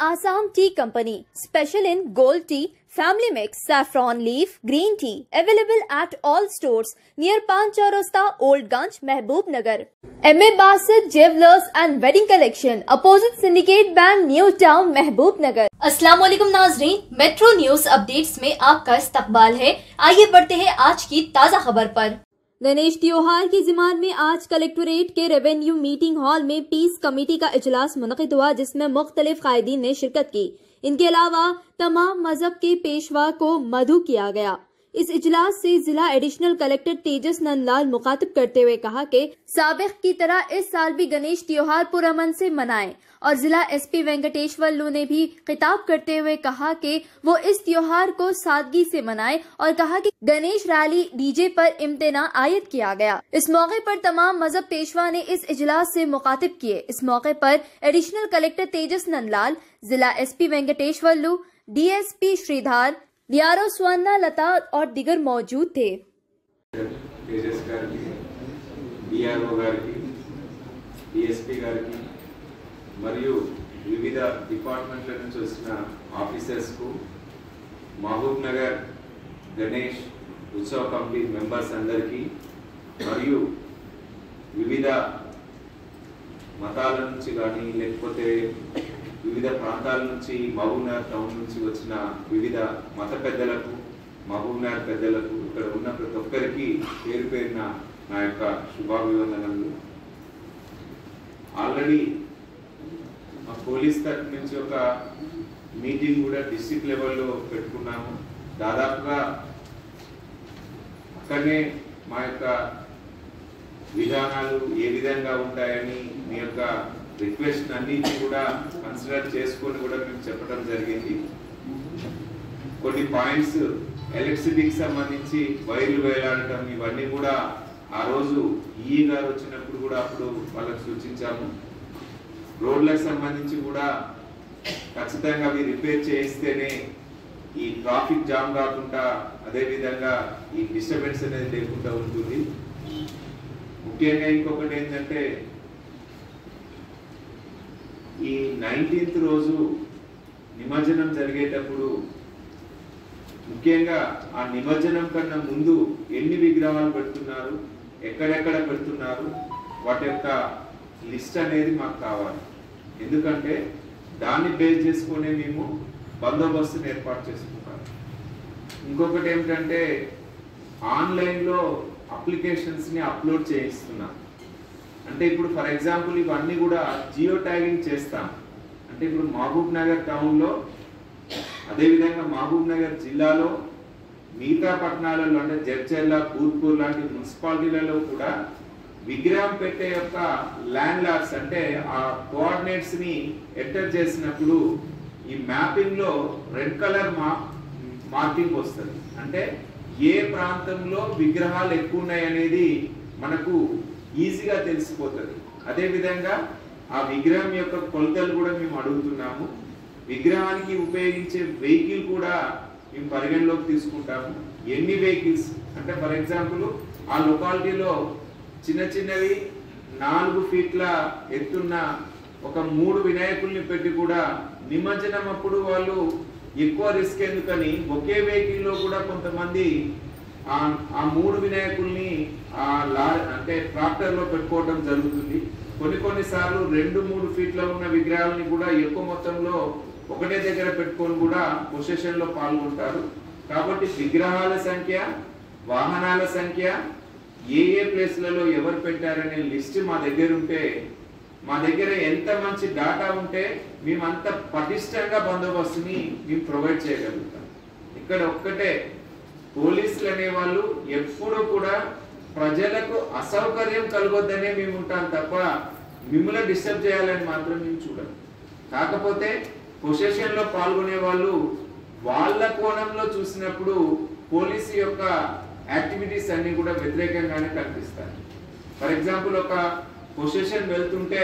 Assam Tea Company, special in gold tea, family mix, saffron leaf, green tea. Available at all stores near Pancharosta, Old Ganj, Mehboob Nagar. MA Basit Jewelers and Wedding Collection, opposite Syndicate Bank, New Town, Mehboob Nagar. अस्सलाम वालेकुम नाजरीन metro news updates में आपका इस्तकबाल है आइए बढ़ते हैं आज की ताज़ा खबर पर गणेश त्योहार की जिमान में आज कलेक्टोरेट के रेवेन्यू मीटिंग हॉल में पीस कमेटी का इजलास मुनद हुआ जिसमें मुख्तलिफ कायदीन ने शिरकत की इनके अलावा तमाम मजहब के पेशवा को मधु किया गया इस इजलास से जिला एडिशनल कलेक्टर तेजस नंदलाल मुखातिब करते हुए कहा कि साबिक की तरह इस साल भी गणेश त्योहार पुरअमन से मनाएं और जिला एसपी वेंकटेश्वर लू ने भी खिताब करते हुए कहा कि वो इस त्योहार को सादगी से मनाएं और कहा कि गणेश रैली डीजे पर इम्तना आयद किया गया इस मौके पर तमाम मजहब पेशवा ने इस इजलास से मुखातिब किए इस मौके पर एडिशनल कलेक्टर तेजस नंदलाल जिला एसपी वेंकटेश्वर लू डीएसपी श्रीधार डियारो स्वर्णा लता और दिगर मौजूद थे తేజస్ గారికి డిఆర్ఓ గారికి డిఎస్పి గారికి మరియు వివిధ డిపార్ట్మెంట్ల నుంచి వచ్చిన ఆఫీసర్స్కు మహబూబ్ నగర్ గణేష్ ఉత్సవ కమిటీ మెంబర్స్ అందరికీ మరియు వివిధ మతాల నుంచి కానీ లేకపోతే వివిధ ప్రాంతాల నుంచి మహబూబ్నగర్ టౌన్ నుంచి వచ్చిన వివిధ మత పెద్దలకు మహబూబ్నగర్ పెద్దలకు ఇక్కడ ఉన్న ప్రతి ఒక్కరికి పేరు పేరున నా యొక్క శుభాభివందనలు ఆల్రెడీ మా పోలీస్ తరఫు నుంచి ఒక మీటింగ్ కూడా డిస్ట్రిక్ట్ లెవెల్లో పెట్టుకున్నాము దాదాపుగా అక్కడనే మా యొక్క విధానాలు ఏ విధంగా ఉంటాయని మీ యొక్క రిక్వెస్ట్ అన్నింటినీ కూడా కన్సిడర్ చేసుకొని కూడా మేము చెప్పడం జరిగింది కొన్ని పాయింట్స్ ఎలక్ట్రిసిటీకి సంబంధించి వైర్లు వేలాడటం ఇవన్నీ కూడా ఆ రోజు ఈ గారు వచ్చినప్పుడు కూడా అప్పుడు వాళ్ళకి సూచించాము రోడ్లకు సంబంధించి కూడా ఖచ్చితంగా అవి రిపేర్ చేయిస్తేనే ఈ ట్రాఫిక్ జామ్ కాకుండా అదే విధంగా ఈ డిస్టర్బెన్స్ అనేది లేకుండా ఉంటుంది ముఖ్యంగా ఇంకొకటి ఏంటంటే ఈ నైన్టీన్త్ రోజు నిమజ్జనం జరిగేటప్పుడు ముఖ్యంగా ఆ నిమజ్జనం కన్నా ముందు ఎన్ని విగ్రహాలు పెడుతున్నారు ఎక్కడెక్కడ పెడుతున్నారు వాటి యొక్క లిస్ట్ అనేది మాకు కావాలి ఎందుకంటే దాన్ని బేస్ చేసుకునే మేము బందోబస్తుని ఏర్పాటు చేసుకుంటాం ఇంకొకటి ఏమిటంటే ఆన్లైన్లో అప్లికేషన్స్ని అప్లోడ్ చేయిస్తున్నాం అంటే ఇప్పుడు ఫర్ ఎగ్జాంపుల్ ఇవన్నీ కూడా జియో ట్యాగింగ్ చేస్తాం అంటే ఇప్పుడు మహబూబ్ నగర్ టౌన్లో అదేవిధంగా మహబూబ్ నగర్ జిల్లాలో మిగతా పట్టణాలలో అంటే జడ్చర్ల భూత్పూర్ లాంటి మున్సిపాలిటీలలో కూడా విగ్రహం పెట్టే యొక్క ల్యాండ్ లార్డ్స్ అంటే ఆ కోఆర్డినేట్స్ ని ఎంటర్ చేసినప్పుడు ఈ మ్యాపింగ్ లో రెడ్ కలర్ మా మార్కింగ్ వస్తుంది అంటే ఏ ప్రాంతంలో విగ్రహాలు ఎక్కువ ఉన్నాయి అనేది మనకు ఈజీగా తెలిసిపోతుంది అదే విధంగా ఆ విగ్రహం యొక్క కొలతలు కూడా మేము అడుగుతున్నాము విగ్రహానికి ఉపయోగించే వెహికల్ కూడా మేము పరిగణలోకి తీసుకుంటాము ఎన్ని వెహికల్స్ అంటే ఫర్ ఎగ్జాంపుల్ ఆ లొకాలిటీలో చిన్న చిన్నవి నాలుగు ఫీట్ల ఎత్తున్న ఒక మూడు వినాయకుల్ని పెట్టి కూడా నిమజ్జనం అప్పుడు వాళ్ళు ఎక్కువ రిస్క్ ఎందుకని ఒకే వెహికల్ లో కూడా కొంతమంది ఆ ఆ మూడు వినాయకుల్ని ఆ లారీ అంటే ట్రాక్టర్ లో పెట్టుకోవడం జరుగుతుంది కొన్ని కొన్ని సార్లు రెండు మూడు ఫీట్ల ఉన్న విగ్రహాలని కూడా ఎక్కువ మొత్తంలో ఒకటే దగ్గర పెట్టుకొని కూడా పొసెషన్ లో పాల్గొంటారు కాబట్టి విగ్రహాల సంఖ్య వాహనాల సంఖ్య ఏ ఏ ప్లేస్లలో ఎవరు పెట్టారనే లిస్ట్ మా దగ్గర ఉంటే మా దగ్గర ఎంత మంచి డాటా ఉంటే మేము అంత పటిష్టంగా బందోబస్తుని మేము ప్రొవైడ్ చేయగలుగుతాం ఇక్కడ ఒక్కటే పోలీసులు అనేవాళ్ళు ఎప్పుడూ కూడా ప్రజలకు అసౌకర్యం కలగొద్దనే మేము ఉంటాం తప్ప మిమ్మల్ని డిస్టర్బ్ చేయాలని మాత్రం మేము చూడం కాకపోతే పొసెషన్ లో పాల్గొనే వాళ్ళు వాళ్ళ కోణంలో చూసినప్పుడు పోలీసు యొక్క యాక్టివిటీస్ అన్ని కూడా వ్యతిరేకంగానే కనిపిస్తాయి ఫర్ ఎగ్జాంపుల్ ఒక పొసెషన్ వెళ్తుంటే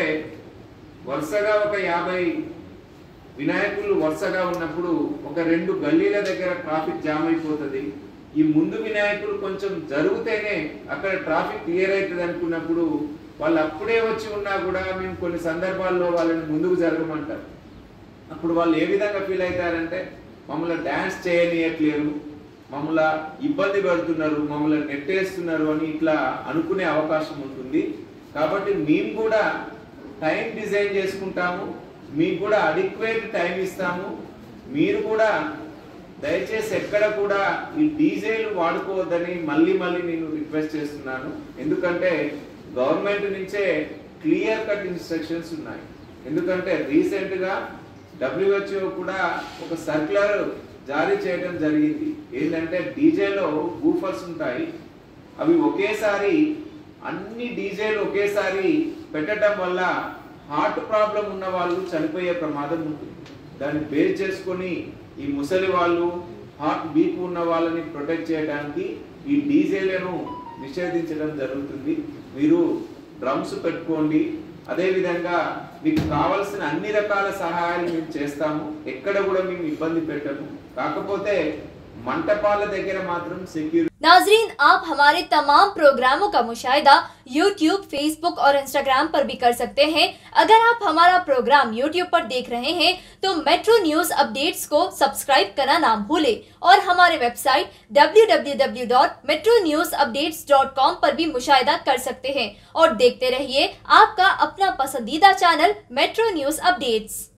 వరుసగా ఒక యాభై వినాయకులు వరుసగా ఉన్నప్పుడు ఒక రెండు గల్లీల దగ్గర ట్రాఫిక్ జామ్ అయిపోతుంది ఈ ముందు వినాయకులు కొంచెం జరిగితేనే అక్కడ ట్రాఫిక్ క్లియర్ అవుతుంది అనుకున్నప్పుడు వాళ్ళు అప్పుడే వచ్చి ఉన్నా కూడా మేము కొన్ని సందర్భాల్లో వాళ్ళని ముందుకు జరగమంటారు అప్పుడు వాళ్ళు ఏ విధంగా ఫీల్ అవుతారంటే మమ్మల్ని డ్యాన్స్ చేయనీయట్లేరు మమ్మల్ని ఇబ్బంది పెడుతున్నారు మమ్మల్ని నెట్టేస్తున్నారు అని ఇట్లా అనుకునే అవకాశం ఉంటుంది కాబట్టి మేము కూడా టైం డిజైన్ చేసుకుంటాము మీకు కూడా అడిక్వేట్ టైం ఇస్తాము మీరు కూడా దయచేసి ఎక్కడ కూడా ఈ డీజేలు వాడుకోవద్దని మళ్ళీ మళ్ళీ నేను రిక్వెస్ట్ చేస్తున్నాను ఎందుకంటే గవర్నమెంట్ నుంచే క్లియర్ కట్ ఇన్స్ట్రక్షన్స్ ఉన్నాయి ఎందుకంటే రీసెంట్ గా డబ్ల్యూహెచ్ఓ కూడా ఒక సర్క్యులర్ జారీ చేయడం జరిగింది ఏంటంటే డీజేలో బూఫర్స్ ఉంటాయి అవి ఒకేసారి అన్ని డీజేలు ఒకేసారి పెట్టడం వల్ల హార్ట్ ప్రాబ్లం ఉన్న వాళ్ళు చనిపోయే ప్రమాదం ఉంటుంది దాన్ని బేస్ చేసుకొని ఈ ముసలి వాళ్ళు హార్ట్ బీప్ ఉన్న వాళ్ళని ప్రొటెక్ట్ చేయడానికి ఈ డీజేలను నిషేధించడం జరుగుతుంది మీరు డ్రమ్స్ పెట్టుకోండి అదేవిధంగా మీకు కావాల్సిన అన్ని రకాల సహాయాలు మేము చేస్తాము ఎక్కడ కూడా మేము ఇబ్బంది పెట్టము కాకపోతే మంటపాల దగ్గర మాత్రం సెక్యూరిటీ नाजरीन आप हमारे तमाम प्रोग्रामों का मुशाहिदा YouTube, Facebook और Instagram पर भी कर सकते हैं अगर आप हमारा प्रोग्राम YouTube पर देख रहे हैं तो मेट्रो न्यूज अपडेट्स को सब्सक्राइब करना ना भूलें और हमारे वेबसाइट www.metronewsupdates.com पर भी मुशाहिदा कर सकते हैं और देखते रहिए आपका अपना पसंदीदा चैनल मेट्रो न्यूज अपडेट्स